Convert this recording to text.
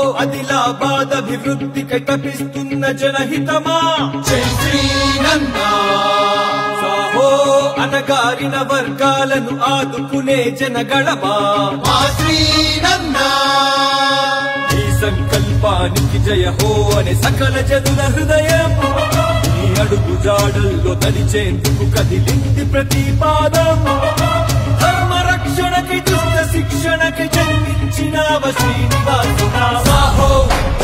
ఆదిలాబాద్ అభివృద్ధికై తపిస్తున్న జనహితమా జై శ్రీనన్న సాహో అనగారిన వర్గాలను ఆదుకునే జనగళమా మా శ్రీనన్న ఈ సంకల్పానికి జయ హో అనే సకల జనుల హృదయం ఈ అడుగు జాడల్లో నడిచేందుకు కదిలింది ప్రతి పాదం ధర్మ రక్షణకి దుష్ట శిక్షణకి జన్మించిన శ్రీనివాసున సాహో